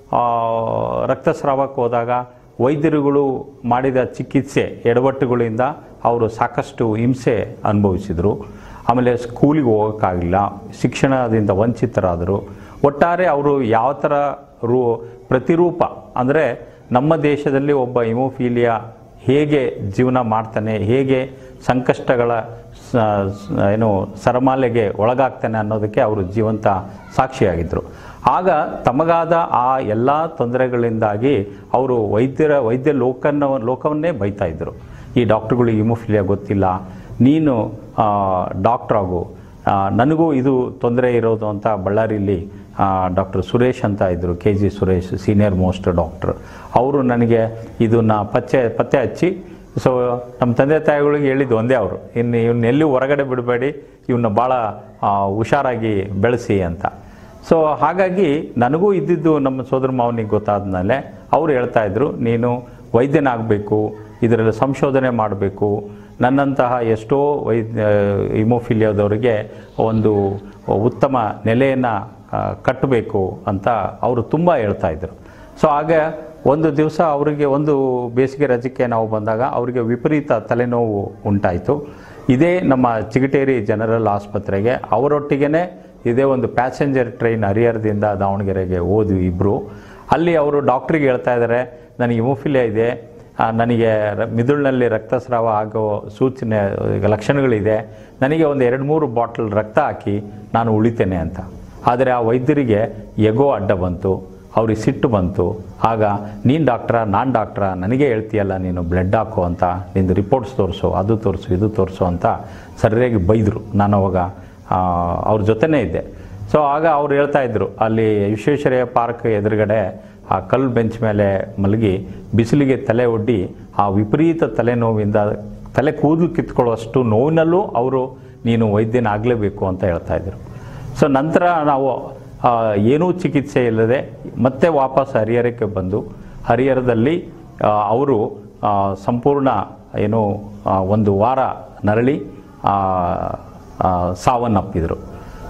ರಕ್ತಸ್ರಾವಕ್ಕೆ ಹೋದಾಗ ವೈದ್ಯರುಗಳು ಮಾಡಿದ ಚಿಕಿತ್ಸೆ ಎಡವಟ್ಟುಗಳಿಂದ ಅವರು ಸಾಕಷ್ಟು ಹಿಂಸೆ ಅನುಭವಿಸಿದರು ಆಮೇಲೆ ಸ್ಕೂಲಿಗೆ ಹೋಗೋಕ್ಕಾಗಲಿಲ್ಲ ಶಿಕ್ಷಣದಿಂದ ವಂಚಿತರಾದರು ಒಟ್ಟಾರೆ ಅವರು ಯಾವ ಥರ ರೂ ಪ್ರತಿರೂಪ ಅಂದರೆ ನಮ್ಮ ದೇಶದಲ್ಲಿ ಒಬ್ಬ ಇಮೋಫೀಲಿಯಾ ಹೇಗೆ ಜೀವನ ಮಾಡ್ತಾನೆ ಹೇಗೆ ಸಂಕಷ್ಟಗಳ ಸ- ಸ- ಏನು ಸರಮಾಲೆಗೆ ಒಳಗಾಗ್ತಾನೆ ಅನ್ನೋದಕ್ಕೆ ಅವರು ಜೀವಂತ ಸಾಕ್ಷಿಯಾಗಿದ್ದರು ಆಗ ತಮಗಾದ ಆ ಎಲ್ಲ ತೊಂದರೆಗಳಿಂದಾಗಿ ಅವರು ವೈದ್ಯರ ವೈದ್ಯ ಲೋಕನ ಲೋಕವನ್ನೇ ಬೈತಾ ಇದ್ದರು ಈ ಡಾಕ್ಟ್ರುಗಳಿಗೆ ಇಮೋಫಿಲಿಯಾ ಗೊತ್ತಿಲ್ಲ ನೀನು ಡಾಕ್ಟ್ರ್ ಆಗು ಆ, ನನಗೂ ಇದು ತೊಂದರೆ ಇರೋದು ಅಂತ ಬಳ್ಳಾರಿಯಲ್ಲಿ ಡಾಕ್ಟರ್ ಸುರೇಶ್ ಅಂತ ಇದ್ದರು K G Suresh senior most doctor ಅವರು ನನಗೆ ಇದನ್ನು ಪಚ್ಚೆ ಪತ್ತೆ ಹಚ್ಚಿ ಸೊ ನಮ್ಮ ತಂದೆ ತಾಯಿಗಳಿಗೆ ಹೇಳಿದ್ದು ಒಂದೇ ಅವರು ಇನ್ನು ಇವನ್ನ ಎಲ್ಲಿ ಹೊರಗಡೆ ಬಿಡಬೇಡಿ ಇವನ್ನ ಭಾಳ ಆ, ಹುಷಾರಾಗಿ ಬೆಳೆಸಿ ಅಂತ ಸೊ ಹಾಗಾಗಿ ನನಗೂ ಇದ್ದಿದ್ದು ನಮ್ಮ ಸೋದರ ಮಾವನಿಗೆ ಗೊತ್ತಾದ್ಮೇಲೆ ಅವರು ಹೇಳ್ತಾ ಇದ್ರು ನೀನು ವೈದ್ಯನಾಗಬೇಕು ಇದರಲ್ಲಿ ಸಂಶೋಧನೆ ಮಾಡಬೇಕು ನನ್ನಂತಹ ಎಷ್ಟೋ ವೈದ್ಯ ಇಮೋಫಿಲಿಯಾದವರಿಗೆ ಒಂದು ಉತ್ತಮ ನೆಲೆಯನ್ನು ಕಟ್ಟಬೇಕು ಅಂತ ಅವರು ತುಂಬ ಹೇಳ್ತಾ ಇದ್ರು ಸೊ ಆಗ ಒಂದು ದಿವಸ ಅವರಿಗೆ ಒಂದು ಬೇಸಿಗೆ ರಜಕ್ಕೆ ನಾವು ಬಂದಾಗ ಅವರಿಗೆ ವಿಪರೀತ ತಲೆನೋವು ಉಂಟಾಯಿತು ಇದೇ ನಮ್ಮ ಚಿಗಟೇರಿ ಜನರಲ್ ಆಸ್ಪತ್ರೆಗೆ ಅವರೊಟ್ಟಿಗೆ ಇದೇ ಒಂದು ಪ್ಯಾಸೆಂಜರ್ ಟ್ರೈನ್ ಹರಿಹರದಿಂದ ದಾವಣಗೆರೆಗೆ ಹೋದ್ವಿ ಇಬ್ಬರು ಅಲ್ಲಿ ಅವರು ಡಾಕ್ಟ್ರಿಗೆ ಹೇಳ್ತಾ ಇದ್ದಾರೆ ನನಗೆ ಇಮೋಫಿಲಿಯಾ ಇದೆ ಆ, ನನಗೆ ರ- ಮಿದುಳಿನಲ್ಲಿ ರಕ್ತಸ್ರಾವ ಆಗೋ ಸೂಚನೆ ಈಗ ಲಕ್ಷಣಗಳಿದೆ ನನಗೆ ಒಂದು ಎರಡು ಮೂರು ಬಾಟಲ್ ರಕ್ತ ಹಾಕಿ ನಾನು ಉಳಿತೇನೆ ಅಂತ ಆದರೆ ಆ ವೈದ್ಯರಿಗೆ ಎಗೋ ಅಡ್ಡ ಬಂತು ಅವ್ರಿಗೆ ಸಿಟ್ಟು ಬಂತು ಆಗ ನೀನು ಡಾಕ್ಟ್ರಾ ನಾನು ಡಾಕ್ಟ್ರಾ ನನಗೆ ಹೇಳ್ತೀಯಲ್ಲ ನೀನು ಬ್ಲಡ್ ಹಾಕು ಅಂತ ನಿಂದು ರಿಪೋರ್ಟ್ಸ್ ತೋರಿಸು ಅದು ತೋರಿಸು ಇದು ತೋರಿಸು ಅಂತ ಸರಿಯಾಗಿ ಬೈದರು ನಾನು ಅವಾಗ ಆ, ಅವ್ರ ಜೊತೆನೇ ಇದ್ದೆ ಸೊ ಆಗ ಅವ್ರು ಹೇಳ್ತಾ ಇದ್ರು ಅಲ್ಲಿ ವಿಶ್ವೇಶ್ವರಯ್ಯ ಪಾರ್ಕ್ ಎದುರುಗಡೆ ಆ ಕಲ್ಲು ಬೆಂಚ್ ಮೇಲೆ ಮಲಗಿ ಬಿಸಿಲಿಗೆ ತಲೆ ಒಡ್ಡಿ ಆ ವಿಪರೀತ ತಲೆನೋವಿಂದ ತಲೆ ಕೂದಲು ಕಿತ್ಕೊಳ್ಳೋಷ್ಟು ನೋವಿನಲ್ಲೂ ಅವರು ನೀನು ವೈದ್ಯನಾಗಲೇಬೇಕು ಅಂತ ಹೇಳ್ತಾ ಇದ್ರು ಸೊ ನಂತರ ನಾವು ಆ, ಏನೂ ಚಿಕಿತ್ಸೆ ಇಲ್ಲದೆ ಮತ್ತೆ ವಾಪಸ್ ಹರಿಹರಕ್ಕೆ ಬಂದು ಹರಿಹರದಲ್ಲಿ ಆ, ಅವರು ಆ, ಸಂಪೂರ್ಣ ಏನು ಆ, ಒಂದು ವಾರ ನರಳಿ ಆ, ಆ, ಸಾವನ್ನಪ್ಪಿದರು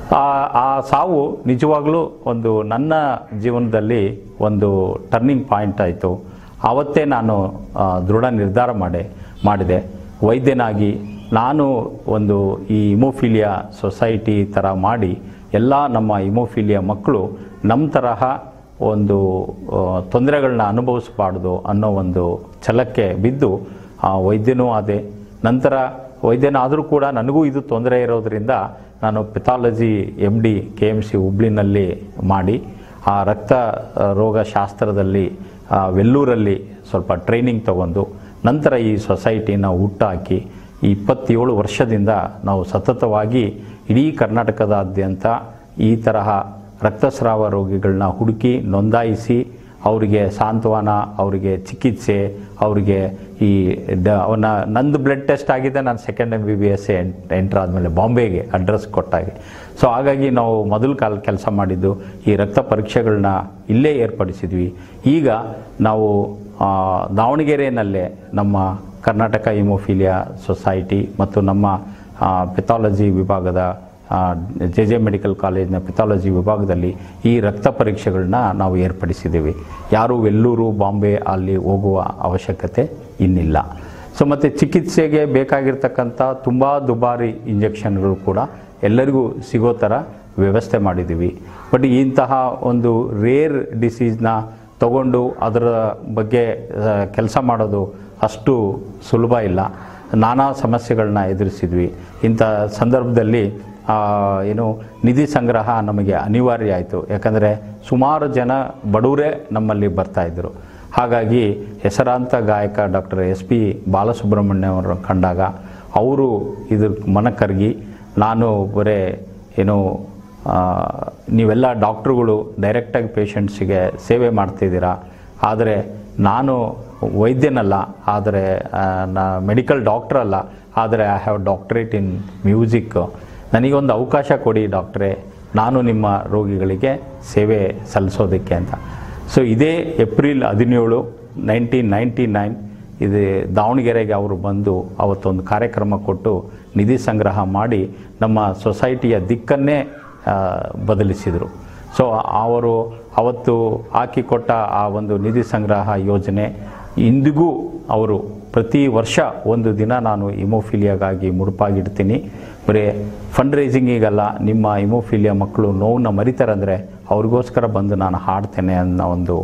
ಆ ಆ ಸಾವು ನಿಜವಾಗ್ಲೂ ಒಂದು ನನ್ನ ಜೀವನದಲ್ಲಿ ಒಂದು ಟರ್ನಿಂಗ್ ಪಾಯಿಂಟ್ ಆಯಿತು ಆವತ್ತೇ ನಾನು ಆ, ದೃಢ ನಿರ್ಧಾರ ಮಾಡಿ ಮಾಡಿದೆ ವೈದ್ಯನಾಗಿ ನಾನು ಒಂದು ಈ ಇಮೋಫಿಲಿಯಾ ಸೊಸೈಟಿ ಥರ ಮಾಡಿ ಎಲ್ಲ ನಮ್ಮ ಇಮೋಫಿಲಿಯಾ ಮಕ್ಕಳು ನಮ್ಮ ತರಹ ಒಂದು ತೊಂದರೆಗಳನ್ನ ಅನುಭವಿಸಬಾರ್ದು ಅನ್ನೋ ಒಂದು ಛಲಕ್ಕೆ ಬಿದ್ದು ಆ ವೈದ್ಯನೂ ಆದೆ ನಂತರ ವೈದ್ಯನಾದರೂ ಕೂಡ ನನಗೂ ಇದು ತೊಂದರೆ ಇರೋದರಿಂದ ನಾನು pathology M D K M C ಹುಬ್ಳಿನಲ್ಲಿ ಮಾಡಿ ಆ ರಕ್ತ ಆ, ರೋಗ ಶಾಸ್ತ್ರದಲ್ಲಿ ಆ, ವೆಲ್ಲೂರಲ್ಲಿ ಸ್ವಲ್ಪ ಟ್ರೈನಿಂಗ್ ತಗೊಂಡು ನಂತರ ಈ ಸೊಸೈಟಿನ ಹುಟ್ಟಾಕಿ ಈ ಇಪ್ಪತ್ತೇಳು ವರ್ಷದಿಂದ ನಾವು ಸತತವಾಗಿ ಇಡೀ ಕರ್ನಾಟಕದಾದ್ಯಂತ ಈ ತರಹ ರಕ್ತಸ್ರಾವ ರೋಗಿಗಳನ್ನ ಹುಡುಕಿ ನೋಂದಾಯಿಸಿ ಅವರಿಗೆ ಸಾಂತ್ವನ ಅವರಿಗೆ ಚಿಕಿತ್ಸೆ ಅವರಿಗೆ ಈ ಡ ಅವನ ನಂದು ಬ್ಲಡ್ ಟೆಸ್ಟ್ ಆಗಿದೆ ನಾನು second M B B S enter ಆದಮೇಲೆ ಬಾಂಬೆಗೆ ಅಡ್ರೆಸ್ ಕೊಟ್ಟಾಗೆ ಸೊ ಹಾಗಾಗಿ ನಾವು ಮೊದಲು ಕಾಲ ಕೆಲಸ ಮಾಡಿದ್ದು ಈ ರಕ್ತ ಪರೀಕ್ಷೆಗಳನ್ನ ಇಲ್ಲೇ ಏರ್ಪಡಿಸಿದ್ವಿ ಈಗ ನಾವು ಆ, ದಾವಣಗೆರೆಯಲ್ಲೇ ನಮ್ಮ ಕರ್ನಾಟಕ ಇಮೋಫಿಲಿಯಾ ಸೊಸೈಟಿ ಮತ್ತು ನಮ್ಮ ಪೆಥಾಲಜಿ ವಿಭಾಗದ ಜೆ ಜೆ ಮೆಡಿಕಲ್ ಕಾಲೇಜಿನ ಪೆಥಾಲಜಿ ವಿಭಾಗದಲ್ಲಿ ಈ ರಕ್ತ ಪರೀಕ್ಷೆಗಳನ್ನ ನಾವು ಏರ್ಪಡಿಸಿದ್ದೀವಿ ಯಾರು ವೆಲ್ಲೂರು ಬಾಂಬೆ ಅಲ್ಲಿ ಹೋಗುವ ಅವಶ್ಯಕತೆ ಇನ್ನಿಲ್ಲ ಸೊ ಮತ್ತು ಚಿಕಿತ್ಸೆಗೆ ಬೇಕಾಗಿರ್ತಕ್ಕಂಥ ತುಂಬ ದುಬಾರಿ ಇಂಜೆಕ್ಷನ್ಗಳು ಕೂಡ ಎಲ್ಲರಿಗೂ ಸಿಗೋ ಥರ ವ್ಯವಸ್ಥೆ ಮಾಡಿದ್ದೀವಿ ಬಟ್ ಇಂತಹ ಒಂದು ರೇರ್ ಡಿಸೀಸ್ನ ತಗೊಂಡು ಅದರ ಬಗ್ಗೆ ಕೆಲಸ ಮಾಡೋದು ಅಷ್ಟು ಸುಲಭ ಇಲ್ಲ ನಾನಾ ಸಮಸ್ಯೆಗಳನ್ನ ಎದುರಿಸಿದ್ವಿ ಇಂಥ ಸಂದರ್ಭದಲ್ಲಿ ಆ, ಏನು ನಿಧಿ ಸಂಗ್ರಹ ನಮಗೆ ಅನಿವಾರ್ಯ ಆಯಿತು ಯಾಕಂದರೆ ಸುಮಾರು ಜನ ಬಡವರೇ ನಮ್ಮಲ್ಲಿ ಬರ್ತಾಯಿದ್ರು ಹಾಗಾಗಿ ಹೆಸರಾಂತ ಗಾಯಕ ಡಾಕ್ಟರ್ ಎಸ್ ಪಿ ಬಾಲಸುಬ್ರಹ್ಮಣ್ಯ ಅವರನ್ನು ಕಂಡಾಗ ಅವರು ಇದ್ರ ಮನಕರಗಿ ನಾನು ಬರೇ ಏನು ಆ, ನೀವೆಲ್ಲ ಡಾಕ್ಟ್ರುಗಳು ಡೈರೆಕ್ಟಾಗಿ ಪೇಷಂಟ್ಸಿಗೆ ಸೇವೆ ಮಾಡ್ತಿದ್ದೀರಾ ಆದರೆ ನಾನು ವೈದ್ಯನಲ್ಲ ಆದರೆ ಆ, ನಾ ಮೆಡಿಕಲ್ ಡಾಕ್ಟ್ರ್ ಅಲ್ಲ ಆದರೆ I have doctorate in music ನನಗೊಂದು ಅವಕಾಶ ಕೊಡಿ ಡಾಕ್ಟ್ರೇ ನಾನು ನಿಮ್ಮ ರೋಗಿಗಳಿಗೆ ಸೇವೆ ಸಲ್ಲಿಸೋದಕ್ಕೆ ಅಂತ ಸೊ ಇದೇ ಏಪ್ರಿಲ್ ಹದಿನೇಳು ನೈನ್ಟೀನ್ ನೈಂಟಿ ನೈನ್ ಇದು ದಾವಣಗೆರೆಗೆ ಅವರು ಬಂದು ಅವತ್ತೊಂದು ಕಾರ್ಯಕ್ರಮ ಕೊಟ್ಟು ನಿಧಿ ಸಂಗ್ರಹ ಮಾಡಿ ನಮ್ಮ ಸೊಸೈಟಿಯ ದಿಕ್ಕನ್ನೇ ಆ, ಬದಲಿಸಿದರು ಸೊ ಅವರು ಅವತ್ತು ಹಾಕಿಕೊಟ್ಟ ಆ ಒಂದು ನಿಧಿ ಸಂಗ್ರಹ ಯೋಜನೆ ಇಂದಿಗೂ ಅವರು ಪ್ರತಿ ವರ್ಷ ಒಂದು ದಿನ ನಾನು ಇಮೋಫಿಲಿಯಾಗಾಗಿ ಮುಡುಪಾಗಿಡ್ತೀನಿ ಬರೀ ಫಂಡ್ ರೈಸಿಂಗಿಗಲ್ಲ ನಿಮ್ಮ ಇಮೋಫಿಲಿಯಾ ಮಕ್ಕಳು ನೋವನ್ನ ಮರಿತಾರಂದರೆ ಅವ್ರಿಗೋಸ್ಕರ ಬಂದು ನಾನು ಹಾಡ್ತೇನೆ ಅನ್ನೋ ಒಂದು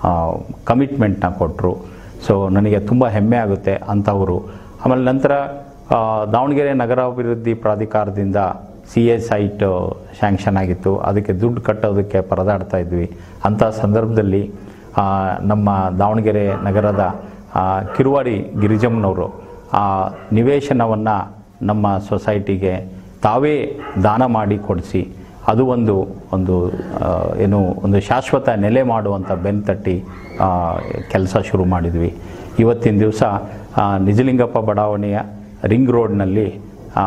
ಕಮಿಟ್ಮೆಂಟ್ನ ಕೊಟ್ಟರು ಸೊ ನನಗೆ ತುಂಬ ಹೆಮ್ಮೆ ಆಗುತ್ತೆ ಅಂಥವರು ಆಮೇಲೆ ನಂತರ ಆ, ದಾವಣಗೆರೆ ನಗರಾಭಿವೃದ್ಧಿ ಪ್ರಾಧಿಕಾರದಿಂದ ಸಿ ಎ ಸೈಟ್ ಸ್ಯಾಂಕ್ಷನ್ ಆಗಿತ್ತು ಅದಕ್ಕೆ ದುಡ್ಡು ಕಟ್ಟೋದಕ್ಕೆ ಪರದಾಡ್ತಾ ಇದ್ವಿ ಅಂಥ ಸಂದರ್ಭದಲ್ಲಿ ಆ, ನಮ್ಮ ದಾವಣಗೆರೆ ನಗರದ ಆ, ಕಿರುವಾಡಿ ಗಿರಿಜಮ್ಮನವರು ಆ ನಿವೇಶನವನ್ನು ನಮ್ಮ ಸೊಸೈಟಿಗೆ ತಾವೇ ದಾನ ಮಾಡಿ ಕೊಡಿಸಿ ಅದು ಒಂದು ಒಂದು ಆ, ಏನು ಒಂದು ಶಾಶ್ವತ ನೆಲೆ ಮಾಡುವಂಥ ಬೆನ್ನು ತಟ್ಟಿ ಕೆಲಸ ಶುರು ಮಾಡಿದ್ವಿ ಇವತ್ತಿನ ದಿವಸ ನಿಜಲಿಂಗಪ್ಪ ಬಡಾವಣೆಯ ರಿಂಗ್ ರೋಡ್ನಲ್ಲಿ ಆ,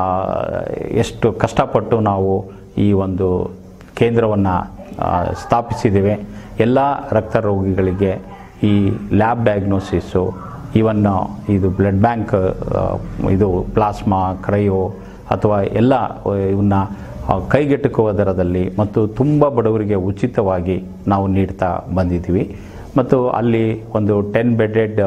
ಎಷ್ಟು ಕಷ್ಟಪಟ್ಟು ನಾವು ಈ ಒಂದು ಕೇಂದ್ರವನ್ನು ಸ್ಥಾಪಿಸಿದ್ದೇವೆ ಎಲ್ಲ ರಕ್ತ ರೋಗಿಗಳಿಗೆ ಈ ಲ್ಯಾಬ್ ಡಯಾಗ್ನೋಸಿಸ್ಸು ಇವನ್ ಇದು ಬ್ಲಡ್ ಬ್ಯಾಂಕ್ ಇದು ಪ್ಲಾಸ್ಮಾ ಕ್ರಯೋ ಅಥವಾ ಎಲ್ಲ ಇವನ್ನ ಆ, ಕೈಗೆಟುಕುವ ದರದಲ್ಲಿ ಮತ್ತು ತುಂಬ ಬಡವರಿಗೆ ಉಚಿತವಾಗಿ ನಾವು ನೀಡ್ತಾ ಬಂದಿದ್ದೀವಿ ಮತ್ತು ಅಲ್ಲಿ ಒಂದು ಟೆನ್ ಬೆಡೆಡ್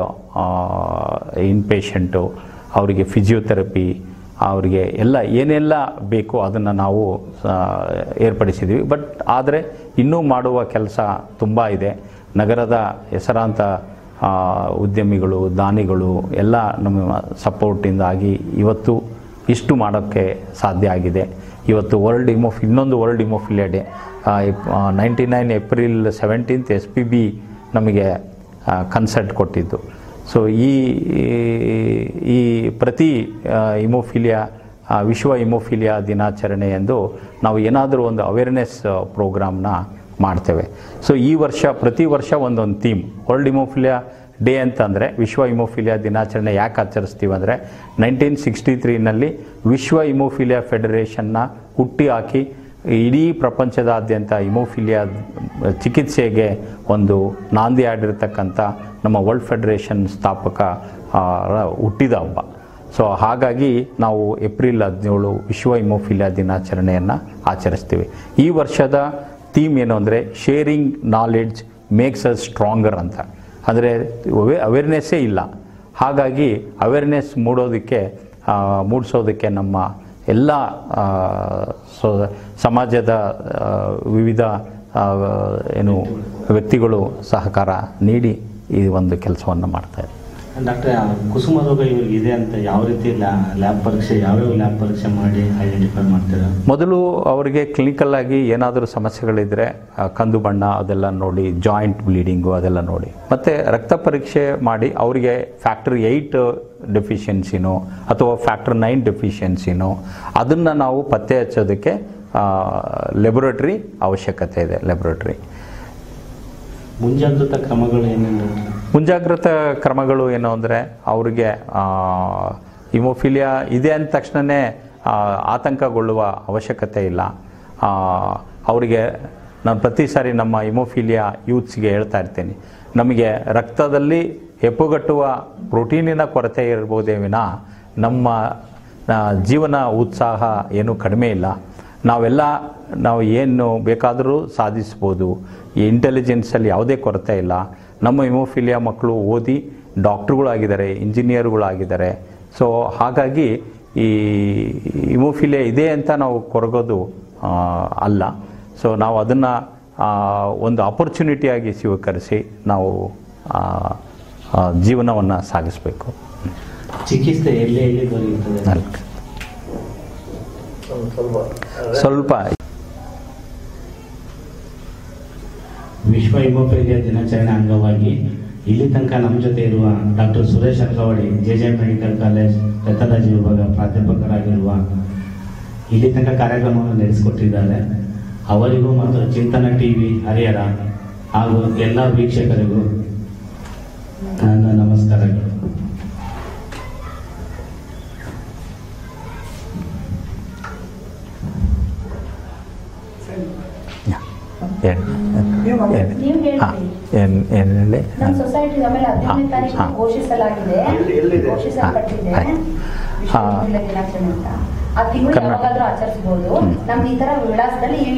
ಇನ್ ಪೇಷಂಟು ಅವರಿಗೆ ಫಿಸಿಯೋಥೆರಪಿ ಅವರಿಗೆ ಎಲ್ಲ ಏನೆಲ್ಲ ಬೇಕು ಅದನ್ನು ನಾವು ಆ, ಏರ್ಪಡಿಸಿದ್ದೀವಿ ಬಟ್ ಆದರೆ ಇನ್ನೂ ಮಾಡುವ ಕೆಲಸ ತುಂಬ ಇದೆ ನಗರದ ಹೆಸರಾಂತ ಆ, ಉದ್ಯಮಿಗಳು ದಾನಿಗಳು ಎಲ್ಲ ನಮ್ಮ ಸಪೋರ್ಟಿಂದಾಗಿ ಇವತ್ತು ಇಷ್ಟು ಮಾಡೋಕ್ಕೆ ಸಾಧ್ಯ ಆಗಿದೆ ಇವತ್ತು ವರ್ಲ್ಡ್ ಇಮೋಫ್ ಇನ್ನೊಂದು world haemophilia day ninety nine April seventeenth S P B ನಮಗೆ ಕನ್ಸರ್ಟ್ ಕೊಟ್ಟಿದ್ದು ಸೊ ಈ ಈ ಪ್ರತಿ ಇಮೋಫಿಲಿಯಾ ಆ, ವಿಶ್ವ ಇಮೋಫಿಲಿಯಾ ದಿನಾಚರಣೆ ಎಂದು ನಾವು ಏನಾದರೂ ಒಂದು ಅವೇರ್ನೆಸ್ ಪ್ರೋಗ್ರಾಮ್ನ ಮಾಡ್ತೇವೆ ಸೊ ಈ ವರ್ಷ ಪ್ರತಿ ವರ್ಷ ಒಂದೊಂದು ಥೀಮ್ ವರ್ಲ್ಡ್ ಇಮೋಫಿಲಿಯಾ ಡೇ ಅಂತಂದರೆ ವಿಶ್ವ ಇಮೋಫಿಲಿಯಾ ದಿನಾಚರಣೆ ಯಾಕೆ ಆಚರಿಸ್ತೀವಿ ಅಂದರೆ ನೈನ್ಟೀನ್ ಸಿಕ್ಸ್ಟಿ ತ್ರೀನಲ್ಲಿ ವಿಶ್ವ ಇಮೋಫಿಲಿಯಾ ಫೆಡರೇಷನ್ನ ಹುಟ್ಟಿ ಹಾಕಿ ಇಡೀ ಪ್ರಪಂಚದಾದ್ಯಂತ ಇಮೋಫಿಲಿಯಾ ಚಿಕಿತ್ಸೆಗೆ ಒಂದು ನಾಂದಿ ಆಡಿರ್ತಕ್ಕಂಥ ನಮ್ಮ ವರ್ಲ್ಡ್ ಫೆಡರೇಷನ್ ಸ್ಥಾಪಕ ಆ, ರ ಹುಟ್ಟಿದ ಹಬ್ಬ ಸೊ ಹಾಗಾಗಿ ನಾವು ಏಪ್ರಿಲ್ ಹದಿನೇಳು ವಿಶ್ವ ಹಿಮೋಫಿಲಿಯಾ ದಿನಾಚರಣೆಯನ್ನು ಆಚರಿಸ್ತೀವಿ ಈ ವರ್ಷದ ಥೀಮ್ ಏನು ಅಂದರೆ sharing knowledge makes us stronger ಅಂತ ಅಂದರೆ ಅವೇರ್ನೆಸ್ಸೇ ಇಲ್ಲ ಹಾಗಾಗಿ ಅವೇರ್ನೆಸ್ ಮೂಡೋದಕ್ಕೆ ಆ, ಮೂಡಿಸೋದಕ್ಕೆ ನಮ್ಮ ಎಲ್ಲ ಆ, ಸೊ ಸಮಾಜದ ಆ, ವಿವಿಧ ಆ, ಏನು ವ್ಯಕ್ತಿಗಳು ಸಹಕಾರ ನೀಡಿ ಈ ಒಂದು ಕೆಲಸವನ್ನು ಮಾಡ್ತಾರೆ ಡಾಕ್ಟ್ರೆ ಕುಸುಮ ರೋಗ ಇವ್ರಿಗೆ ಇದೆ ಅಂತ ಯಾವ ರೀತಿ ಲ್ಯಾಬ್ ಪರೀಕ್ಷೆ ಯಾವ್ಯಾವ ಲ್ಯಾಬ್ ಪರೀಕ್ಷೆ ಮಾಡಿ ಐಡೆಂಟಿಫೈ ಮಾಡ್ತೀರಾ ಮೊದಲು ಅವರಿಗೆ ಕ್ಲಿನಿಕಲ್ ಆಗಿ ಏನಾದರೂ ಸಮಸ್ಯೆಗಳಿದ್ದರೆ ಆ, ಕಂದು ಬಣ್ಣ ಅದೆಲ್ಲ ನೋಡಿ ಜಾಯಿಂಟ್ ಬ್ಲೀಡಿಂಗು ಅದೆಲ್ಲ ನೋಡಿ ಮತ್ತು ರಕ್ತ ಪರೀಕ್ಷೆ ಮಾಡಿ ಅವರಿಗೆ ಫ್ಯಾಕ್ಟರ್ ಏಯ್ಟ್ ಡೆಫಿಷಿಯನ್ಸಿನೋ ಅಥವಾ ಫ್ಯಾಕ್ಟರ್ ನೈನ್ ಡೆಫಿಷಿಯನ್ಸಿನೋ ಅದನ್ನು ನಾವು ಪತ್ತೆ ಹಚ್ಚೋದಕ್ಕೆ ಲೆಬೊರೇಟ್ರಿ ಅವಶ್ಯಕತೆ ಇದೆ ಲೆಬೊರೇಟ್ರಿ ಮುಂಜಾಗ್ರತಾ ಕ್ರಮಗಳು ಏನೇನು ಡಾಕ್ಟ್ರೆ? ಮುಂಜಾಗ್ರತಾ ಕ್ರಮಗಳು ಏನು ಅಂದರೆ ಅವರಿಗೆ ಹಿಮೋಫಿಲಿಯಾ ಇದೆ ಅಂದ ತಕ್ಷಣವೇ ಆತಂಕಗೊಳ್ಳುವ ಅವಶ್ಯಕತೆ ಇಲ್ಲ ಆ, ಅವರಿಗೆ ನಾನು ಪ್ರತಿ ಸಾರಿ ನಮ್ಮ ಹಿಮೋಫಿಲಿಯಾ ಯೂತ್ಸ್ಗೆ ಹೇಳ್ತಾ ಇರ್ತೀನಿ ನಮಗೆ ರಕ್ತದಲ್ಲಿ ಹೆಪ್ಪುಗಟ್ಟುವ ಪ್ರೋಟೀನಿನ ಕೊರತೆ ಇರ್ಬೋದೇ ವಿನ ನಮ್ಮ ಆ, ಜೀವನ ಉತ್ಸಾಹ ಏನೂ ಕಡಿಮೆ ಇಲ್ಲ ನಾವೆಲ್ಲ ನಾವು ಏನು ಬೇಕಾದರೂ ಸಾಧಿಸ್ಬೋದು ಈ ಇಂಟೆಲಿಜೆನ್ಸಲ್ಲಿ ಯಾವುದೇ ಕೊರತೆ ಇಲ್ಲ ನಮ್ಮ ಹಿಮೋಫಿಲಿಯಾ ಮಕ್ಕಳು ಓದಿ ಡಾಕ್ಟ್ರುಗಳಾಗಿದ್ದಾರೆ ಇಂಜಿನಿಯರ್ಗಳಾಗಿದ್ದಾರೆ ಸೊ ಹಾಗಾಗಿ ಈ ಹಿಮೋಫಿಲಿಯಾ ಇದೆ ಅಂತ ನಾವು ಕೊರಗೋದು ಆ, ಅಲ್ಲ ಸೊ ನಾವು ಅದನ್ನು ಒಂದು ಆಪರ್ಚುನಿಟಿಯಾಗಿ ಸ್ವೀಕರಿಸಿ ನಾವು ಜೀವನವನ್ನು ಸಾಗಿಸಬೇಕು ಚಿಕಿತ್ಸೆ ಎಲ್ಲಿ ಎಲ್ಲಿ ದೊರೆಯುತ್ತದೆ ನಾಲ್ಕು ಸ್ವಲ್ಪ ವಿಶ್ವ ಹಿಮೋಫೇಲಿಯಾ ದಿನಾಚರಣೆ ಅಂಗವಾಗಿ ಇಲ್ಲಿ ತನಕ ನಮ್ಮ ಜೊತೆ ಇರುವ doctor Suresh Angavadi J J medical college pathology ವಿಭಾಗ ಪ್ರಾಧ್ಯಾಪಕರಾಗಿರುವ ಇಲ್ಲಿ ತನಕ ಕಾರ್ಯಕ್ರಮವನ್ನು ನಡೆಸಿಕೊಟ್ಟಿದ್ದಾರೆ ಅವರಿಗೂ ಮತ್ತು ಚಿಂತನ ಟಿವಿ ಹರಿಹರ ಹಾಗೂ ಎಲ್ಲ ವೀಕ್ಷಕರಿಗೂ ನನ್ನ ನಮಸ್ಕಾರಗಳು ಏನು ನೀವು ಹೇಳ್ತೀರಿ. ಏನು ಏನು ಹೇಳಿ ನಮ್ಮ ಸೊಸೈಟಿ ಆಮೇಲೆ ಹದಿನೈದನೇ ತಾರೀಕು ಹಾ. ಘೋಷಿಸಲಾಗಿದೆ ಎಲ್ಲಿದೆ? ಘೋಷಿಸಲ್ಪಟ್ಟಿದೆ ಆಯ್ತು. ವಿಶ್ವ ಹಾ. ಮಹಿಳಾ ದಿನಾಚರಣೆ ಅಂತ ಆ ತಿಂಗಳು ಕರ್ನಾಟಕ. ಯಾವಾಗಾದ್ರೂ ಆಚರಿಸಬಹುದು ನಮ್ದು ಈ ತರ ವಿಳಾಸದಲ್ಲಿ ಈ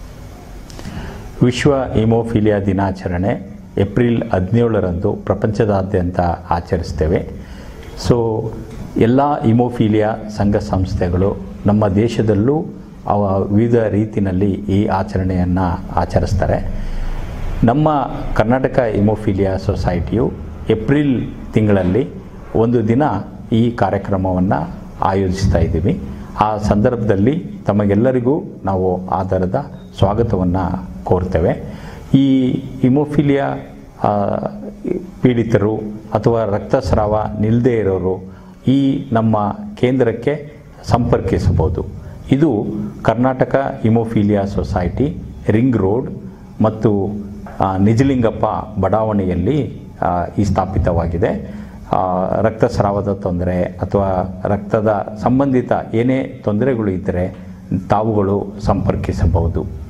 ವಿಶ್ವ ಹಿಮೋಫಿಲಿಯಾ ದಿನಾಚರಣೆ ಏಪ್ರಿಲ್ ಹದಿನೇಳರಂದು ಪ್ರಪಂಚದಾದ್ಯಂತ ಆಚರಿಸ್ತೇವೆ ಸೊ ಎಲ್ಲ ಹಿಮೋಫಿಲಿಯಾ ಸಂಘ ಸಂಸ್ಥೆಗಳು ನಮ್ಮ ದೇಶದಲ್ಲೂ ಅವ ವಿವಿಧ ರೀತಿಯಲ್ಲಿ ಈ ಆಚರಣೆಯನ್ನು ಆಚರಿಸ್ತಾರೆ ನಮ್ಮ ಕರ್ನಾಟಕ ಹಿಮೋಫಿಲಿಯಾ ಸೊಸೈಟಿಯು ಏಪ್ರಿಲ್ ತಿಂಗಳಲ್ಲಿ ಒಂದು ದಿನ ಈ ಕಾರ್ಯಕ್ರಮವನ್ನು ಆಯೋಜಿಸ್ತಾ ಇದ್ದೀವಿ ಆ ಸಂದರ್ಭದಲ್ಲಿ ತಮಗೆಲ್ಲರಿಗೂ ನಾವು ಆಧಾರದ ಸ್ವಾಗತವನ್ನು ಕೋರ್ತೇವೆ ಈ ಹಿಮೋಫಿಲಿಯಾ ಆ, ಪೀಡಿತರು ಅಥವಾ ರಕ್ತಸ್ರಾವ ನಿಲ್ಲದೇ ಇರೋರು ಈ ನಮ್ಮ ಕೇಂದ್ರಕ್ಕೆ ಸಂಪರ್ಕಿಸಬಹುದು ಇದು Karnataka haemophilia society ring road ಮತ್ತು ಆ, ನಿಜಲಿಂಗಪ್ಪ ಬಡಾವಣೆಯಲ್ಲಿ ಆ, ಈ ಸ್ಥಾಪಿತವಾಗಿದೆ ಆ, ರಕ್ತಸ್ರಾವದ ತೊಂದರೆ ಅಥವಾ ರಕ್ತದ ಸಂಬಂಧಿತ ಏನೇ ತೊಂದರೆಗಳು ಇದ್ದರೆ ತಾವುಗಳು ಸಂಪರ್ಕಿಸಬಹುದು